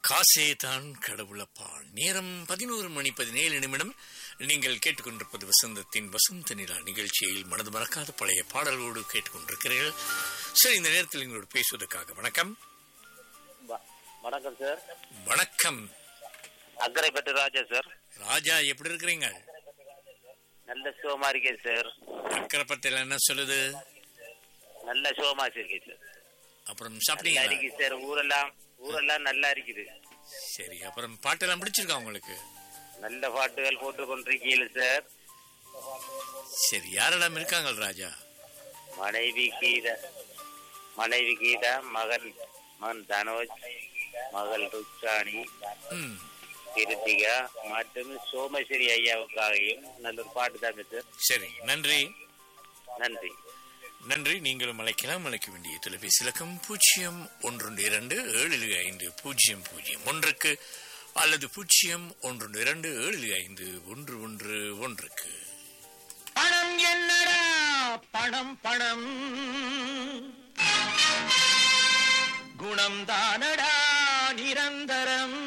காசே தான் கடவுளப்பா நேரம் பதினோரு மணி பதினேழு நிமிடம் நீங்கள் கேட்டுக்கொண்டிருப்பது வசந்தத்தின் வசந்த நிலா நிகழ்ச்சியில் மனது மறக்காத பழைய பாடல்களோடு கேட்டுக்கொண்டிருக்கிறீர்கள் சரி இந்த நேரத்தில் எங்களோடு பேசுவதற்காக வணக்கம் வ- வணக்கம் சார் வணக்கம் அக்கரைப்பட்டு ராஜா சார் ராஜா எப்படி இருக்கிறீங்க நல்ல சுகமா இருக்கேன் சார் அக்கரைப்பட்டில் என்ன சொல்லுது நல்ல சுகமா இருக்கேன் சார் அப்புறம் நல்லா சாப்பிட்டீங்களா இருக்கு சார் ஊரெல்லாம் ஊரெல்லாம் நல்லா இருக்குது சரி அப்புறம் பாட்டெல்லாம் பிடிச்சிருக்கா உங்களுக்கு நல்ல பாட்டுகள் போட்டு கொண்டிருக்கீங்க சார் சரி யாரெல்லாம் இருக்காங்க ராஜா மனைவி கீதா மனைவி கீதா மகன் மகன் தனோஜ் மகள் ருச்சாணி ம் கிருத்திகா மற்றும் சோமஸ்வரி ஐயாவுக்காகவும் நல்ல ஒரு பாட்டு தாங்க சார் சரி நன்றி நன்றி நன்றி நீங்களும் அழைக்கலாம் அழைக்க வேண்டிய தொலைபேசி இலக்கம் பூஜ்ஜியம் ஒன்று இரண்டு ஏழு ஐந்து பூஜ்ஜியம் பூஜ்ஜியம் ஒன்றுக்கு அல்லது பூஜ்ஜியம் ஒன்று இரண்டு ஏழு ஐந்து ஒன்று ஒன்று ஒன்றுக்கு பணம் என்னடா பணம் பணம் குணம் தானடா நிரந்தரம்